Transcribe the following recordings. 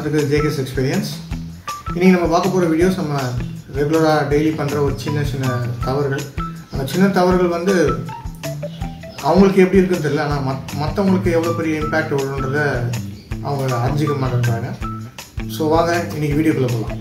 பார்த்துட்டு JK's experience இன்றைக்கி நம்ம பார்க்க போகிற வீடியோஸ் நம்ம ரெகுலராக டெய்லி பண்ணுற ஒரு சின்ன சின்ன தவறுகள் அந்த சின்ன தவறுகள் வந்து அவங்களுக்கு எப்படி இருக்குன்னு தெரியல ஆனால் மத் மற்றவங்களுக்கு எவ்வளோ பெரிய இம்பேக்ட் வரும்ன்றத அவங்க அறிஞ்சிக்க மாட்டேன்றாங்க ஸோ வாங்க இன்றைக்கி வீடியோக்குள்ளே போகலாம்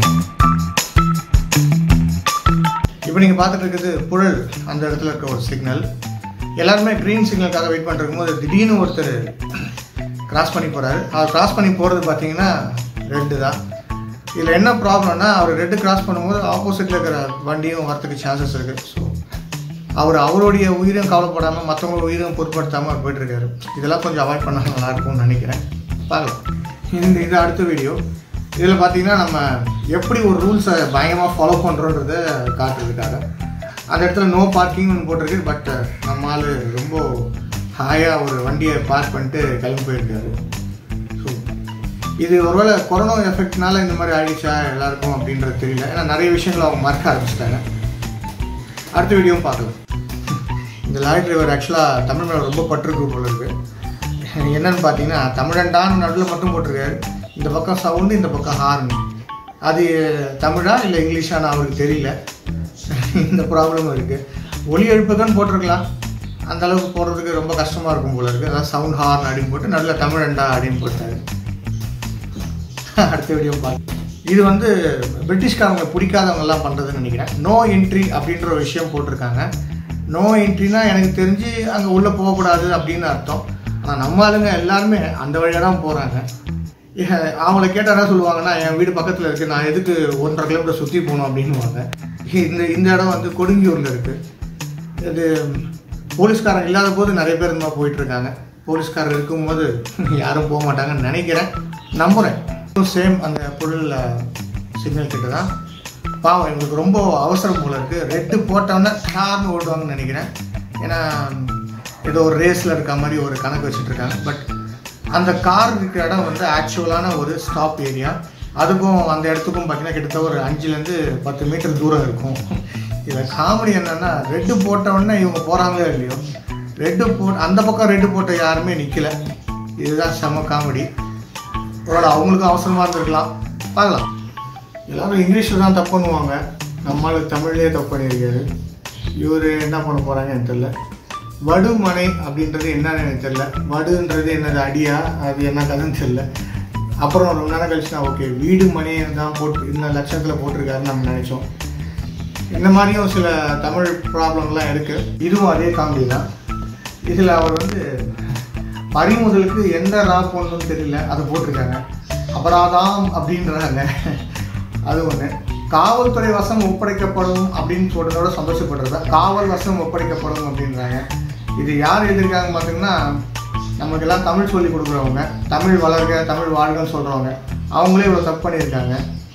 இப்போ நீங்கள் பார்த்துட்டு இருக்கிறது புழல் அந்த இடத்துல இருக்க ஒரு சிக்னல் எல்லாருமே க்ரீன் சிக்னலுக்காக வெயிட் பண்ணிருக்கும் போது திடீர்னு ஒருத்தர் கிராஸ் பண்ணி போகிறாரு அவர் கிராஸ் பண்ணி போகிறது பார்த்தீங்கன்னா ரெட்டு தான் இதில் என்ன ப்ராப்ளம்னா அவர் ரெட்டு கிராஸ் பண்ணும்போது ஆப்போசிட்டில் இருக்கிற வண்டியும் வரத்துக்கு சான்சஸ் இருக்குது ஸோ அவர் அவருடைய உயிரும் கவலைப்படாமல் மற்றவங்களோட உயிரும் பொருட்படுத்தாமல் அவர் போயிட்டுருக்காரு இதெல்லாம் கொஞ்சம் அவாய்ட் பண்ணால் நல்லா இருக்கும்னு நினைக்கிறேன் பார்க்கலாம் இந்த இது அடுத்த வீடியோ இதில் பார்த்தீங்கன்னா நம்ம எப்படி ஒரு ரூல்ஸை பயங்கரமாக ஃபாலோ பண்ணுறோன்றத காட்டுறதுக்காக அந்த இடத்துல நோ பார்க்கிங்னு போட்டிருக்கு பட் நம்ம ஆள் ரொம்ப ஹாயாக ஒரு வண்டியை பார்க் பண்ணிட்டு கிளம்பி போயிருக்காரு ஸோ இது ஒருவேளை கொரோனா எஃபெக்ட்னால இந்த மாதிரி ஆயிடுச்சா எல்லாருக்கும் அப்படின்றது தெரியல ஏன்னா நிறைய விஷயங்கள் அவங்க மறக்க ஆரம்பிச்சிட்டாங்க அடுத்த வீடியோவும் பார்க்கலாம் இந்த லாரி டிரைவர் ஆக்சுவலாக தமிழ் மேலே ரொம்ப பற்றுருக்கு போல இருக்கு என்னன்னு பார்த்தீங்கன்னா தமிழன்டான்னு நடுவில் மட்டும் போட்டிருக்காரு இந்த பக்கம் சவுண்டு இந்த பக்கம் ஹார்ன் அது தமிழா இல்லை இங்கிலீஷான்னு அவருக்கு தெரியல இந்த ப்ராப்ளமும் இருக்குது ஒலி எழுப்புகன்னு போட்டிருக்கலாம் அந்த அளவுக்கு போடுறதுக்கு ரொம்ப கஷ்டமாக இருக்கும் போல இருக்குது அதாவது சவுண்ட் ஹார்ன் அப்படின்னு போட்டு நடுவில் தமிழண்டா அப்படின்னு போட்டாரு அடுத்த வீடியோ பார்த்து இது வந்து பிரிட்டிஷ்காரங்க பிடிக்காதவங்கெல்லாம் பண்ணுறதுன்னு நினைக்கிறேன் நோ என்ட்ரி அப்படின்ற ஒரு விஷயம் போட்டிருக்காங்க நோ என்ட்ரினா எனக்கு தெரிஞ்சு அங்கே உள்ளே போகக்கூடாது அப்படின்னு அர்த்தம் ஆனால் நம்ம ஆளுங்க எல்லாருமே அந்த வழியாக தான் போகிறாங்க அவங்கள கேட்டால் என்ன சொல்லுவாங்கன்னா என் வீடு பக்கத்தில் இருக்குது நான் எதுக்கு ஒன்றரை கிலோமீட்டர் சுற்றி போகணும் அப்படின்னுவாங்க இந்த இந்த இடம் வந்து கொடுங்கியூரில் இருக்குது இது போலீஸ்காரங்க இல்லாத போது நிறைய பேர் இந்த மாதிரி போயிட்டுருக்காங்க போலீஸ்காரர் இருக்கும்போது யாரும் போக மாட்டாங்கன்னு நினைக்கிறேன் நம்புகிறேன் சேம் அந்த பொருள் சிக்னல் கிட்ட தான் பாவம் எங்களுக்கு ரொம்ப அவசரம் போல இருக்குது ரெட்டு போட்டோன்னே கார்னு ஓடுவாங்கன்னு நினைக்கிறேன் ஏன்னா ஏதோ ஒரு ரேஸில் இருக்க மாதிரி ஒரு கணக்கு வச்சுட்டு இருக்காங்க பட் அந்த கார் இருக்கிற இடம் வந்து ஆக்சுவலான ஒரு ஸ்டாப் ஏரியா அதுக்கும் அந்த இடத்துக்கும் பார்த்தீங்கன்னா கிட்டத்தட்ட ஒரு அஞ்சுலேருந்து பத்து மீட்டர் தூரம் இருக்கும் இதில் காமெடி என்னென்னா ரெட்டு போட்ட உடனே இவங்க போகிறாங்களோ இல்லையோ ரெட்டு போ அந்த பக்கம் ரெட்டு போட்ட யாருமே நிற்கல இதுதான் செம காமெடி ஒருவேளை அவங்களுக்கும் அவசரமாக இருந்திருக்கலாம் பார்க்கலாம் எல்லாரும் இங்கிலீஷில் தான் தப்பு பண்ணுவாங்க நம்மளுக்கு தமிழ்லேயே தப்பு பண்ணியிருக்காரு இவர் என்ன பண்ண போகிறாங்க எனக்கு தெரில வடுமனை அப்படின்றது என்னன்னு எனக்கு தெரில வடுன்றது என்னது அடியா அது என்ன கதைன்னு தெரில அப்புறம் ரொம்ப நேரம் கழிச்சு நான் ஓகே வீடு மனை தான் போட்டு இந்த லட்சத்தில் போட்டிருக்காருன்னு நம்ம நினச்சோம் இந்த மாதிரியும் சில தமிழ் ப்ராப்ளம்லாம் இருக்குது இதுவும் அதே காமெடி தான் இதில் அவர் வந்து பறிமுதலுக்கு எந்த ரா போடணும்னு தெரியல அதை போட்டிருக்காங்க அபராதம் அப்படின்றாங்க அது ஒன்று காவல்துறை வசம் ஒப்படைக்கப்படும் அப்படின்னு சொல்றதோட சந்தோஷப்படுறதா காவல் வசம் ஒப்படைக்கப்படும் அப்படின்றாங்க இது யார் எழுதியிருக்காங்க பார்த்தீங்கன்னா நமக்கெல்லாம் தமிழ் சொல்லி கொடுக்குறவங்க தமிழ் வளர்க தமிழ் வாழ்கன்னு சொல்கிறவங்க அவங்களே இவ்வளோ தப்பு பண்ணியிருக்காங்க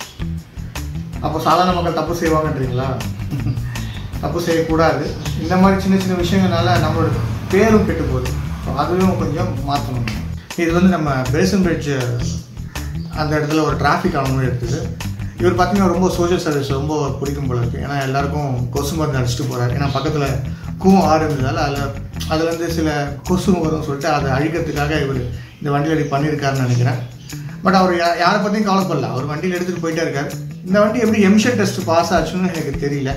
அப்போ சாதாரண மக்கள் தப்பு செய்வாங்கன்றீங்களா தப்பு செய்யக்கூடாது இந்த மாதிரி சின்ன சின்ன விஷயங்கள்னால நம்மளோட பேரும் கெட்டு போகுது ஸோ அதுவும் கொஞ்சம் மாற்றணும் இது வந்து நம்ம பேசன் பிரிட்ஜ் அந்த இடத்துல ஒரு டிராஃபிக் ஆகணும் எடுத்தது இவர் பார்த்தீங்கன்னா ரொம்ப சோஷியல் சர்வீஸ் ரொம்ப பிடிக்கும் போல இருக்குது ஏன்னா எல்லாருக்கும் கொசு மருந்து அடிச்சுட்டு போகிறார் ஏன்னா பக்கத்தில் கூவம் ஆறு இருந்ததால் அதில் அதுலேருந்து சில கொசு வரும்னு சொல்லிட்டு அதை அழிக்கிறதுக்காக இவர் இந்த வண்டியில் இப்படி பண்ணியிருக்காருன்னு நினைக்கிறேன் பட் அவர் யா யாரை பற்றியும் கவலைப்படல அவர் வண்டியில் எடுத்துகிட்டு போயிட்டே இருக்கார் இந்த வண்டி எப்படி எமிஷன் டெஸ்ட் பாஸ் ஆச்சுன்னு எனக்கு தெரியல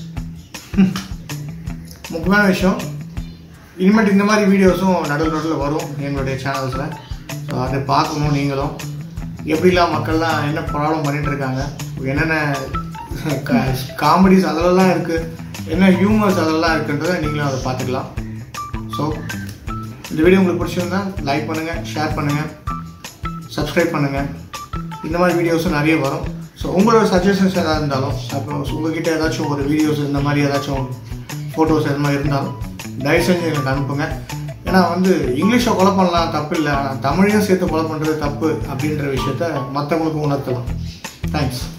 முக்கியமான விஷயம் இனிமேட்டு இந்த மாதிரி வீடியோஸும் நடுவில் நடுவில் வரும் எங்களுடைய சேனல்ஸில் ஸோ அதை பார்க்கணும் நீங்களும் எப்படிலாம் மக்கள்லாம் என்ன ப்ராப்ளம் பண்ணிட்டு இருக்காங்க என்னென்ன காமெடிஸ் அதெல்லாம் இருக்குது என்ன ஹியூமர்ஸ் அதெல்லாம் இருக்குன்றதை நீங்களும் அதை பார்த்துக்கலாம் ஸோ இந்த வீடியோ உங்களுக்கு பிடிச்சிருந்தா லைக் பண்ணுங்கள் ஷேர் பண்ணுங்கள் சப்ஸ்கிரைப் பண்ணுங்கள் இந்த மாதிரி வீடியோஸும் நிறைய வரும் ஸோ உங்களோட சஜஷன்ஸ் எதாவது இருந்தாலும் சப்போஸ் உங்ககிட்ட ஏதாச்சும் ஒரு வீடியோஸ் இந்த மாதிரி ஏதாச்சும் ஃபோட்டோஸ் எது மாதிரி இருந்தாலும் தயவு செஞ்சு எனக்கு அனுப்புங்க ஏன்னா வந்து இங்கிலீஷை கொலை பண்ணலாம் தப்பு இல்லை ஆனால் தமிழையும் சேர்த்து கொலை பண்ணுறது தப்பு அப்படின்ற விஷயத்த மற்றவங்களுக்கு உணர்த்தலாம் தேங்க்ஸ்